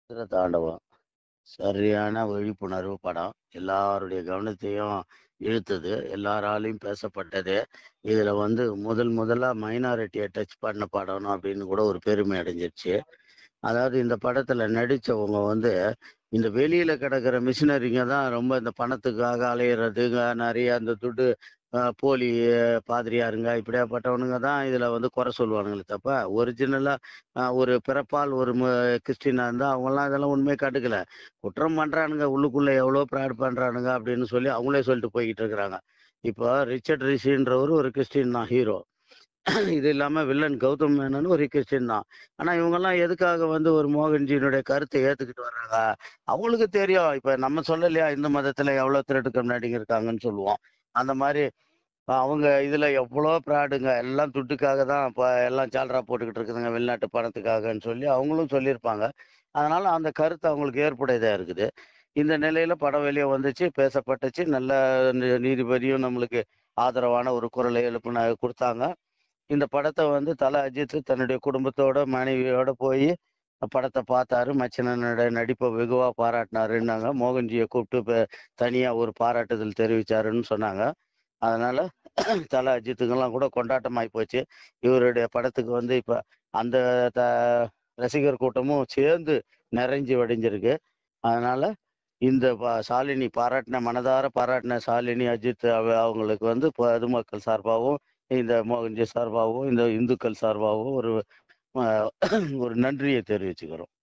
சித்திர தாண்டவம் சரியான விழிப்புணர்வு படம் எல்லாருடைய கவனத்தையும் இழுத்தது எல்லாராலையும் பேசப்பட்டது இதுல வந்து முதல் முதலா மைனாரிட்டியை டச் பண்ண படம் அப்படின்னு கூட ஒரு பெருமை அடைஞ்சிருச்சு அதாவது இந்த படத்துல நடிச்சவங்க வந்து இந்த வெளியில கிடக்கிற மிஷினரிங்க தான் ரொம்ப இந்த பணத்துக்காக அலையிறதுங்க நிறைய அந்த துட்டு அஹ், போலி அஹ், பாதிரியாருங்க இப்படியாப்பட்டவனுங்க தான் இதுல வந்து குறை சொல்லுவானுங்களே தப்ப ஒரிஜினலா ஒரு பிறப்பால் ஒரு மு- கிறிஸ்டினா இருந்தா அவங்கெல்லாம் இதெல்லாம் உண்மையை காட்டுக்கல குற்றம் பண்றானுங்க உள்ளுக்குள்ள எவ்வளவு ப்ராட் பண்றானுங்க அப்படின்னு சொல்லி அவங்களே சொல்லிட்டு போய்கிட்டு இருக்கிறாங்க இப்போ ரிச்சர்ட் ரிஷின்றவர் ஒரு கிறிஸ்டின் தான் ஹீரோ இது இல்லாம வில்லன் கௌதம் மேனன் ஒரு கிறிஸ்டின் தான் ஆனா இவங்கெல்லாம் எதுக்காக வந்து ஒரு மோகன்ஜியினுடைய கருத்தை ஏத்துக்கிட்டு வர்றாங்க அவங்களுக்கு தெரியும் இப்ப நம்ம சொல்லலையா இந்த மதத்துல எவ்வளவு திருட்டு கம்னாடிங்க இருக்காங்கன்னு சொல்லுவோம் அந்த மாதிரி அஹ் அவங்க இதுல எவ்வளோ ப்ராடுங்க எல்லாம் துட்டுக்காக தான் இப்போ எல்லாம் சால்ரா போட்டுக்கிட்டு இருக்குதுங்க வெளிநாட்டு பணத்துக்காகன்னு சொல்லி அவங்களும் சொல்லியிருப்பாங்க அதனால அந்த கருத்து அவங்களுக்கு ஏற்புடையதா இருக்குது இந்த நிலையில படம் வெளியே வந்துச்சு பேசப்பட்டுச்சு நல்ல நீ- நீதிபதியும் நம்மளுக்கு ஆதரவான ஒரு குரலை எழுப்புன கொடுத்தாங்க இந்த படத்தை வந்து தல அஜித் தன்னுடைய குடும்பத்தோட மனைவியோட போய் படத்தை பார்த்தாரு மச்சினனோட நடிப்பை வெகுவா பாராட்டினாருன்னாங்க மோகன்ஜியை கூப்பிட்டு பே- தனியா ஒரு பாராட்டுதல் தெரிவிச்சாருன்னு சொன்னாங்க அதனால தல அஜித்துக்கெல்லாம் கூட கொண்டாட்டமாயி போச்சு இவருடைய படத்துக்கு வந்து இப்ப அந்த த ரசிகர் கூட்டமும் சேர்ந்து நிறைஞ்சு வடிஞ்சிருக்கு அதனால இந்த ப- சாலினி பாராட்டின மனதார பாராட்டின சாலினி அஜித் அவ- அவங்களுக்கு வந்து பொதுமக்கள் சார்பாகவும் இந்த மோகன்ஜி சார்பாகவும் இந்த இந்துக்கள் சார்பாகவும் ஒரு அஹ், ஒரு நன்றியை தெரிவிச்சுக்கிறோம்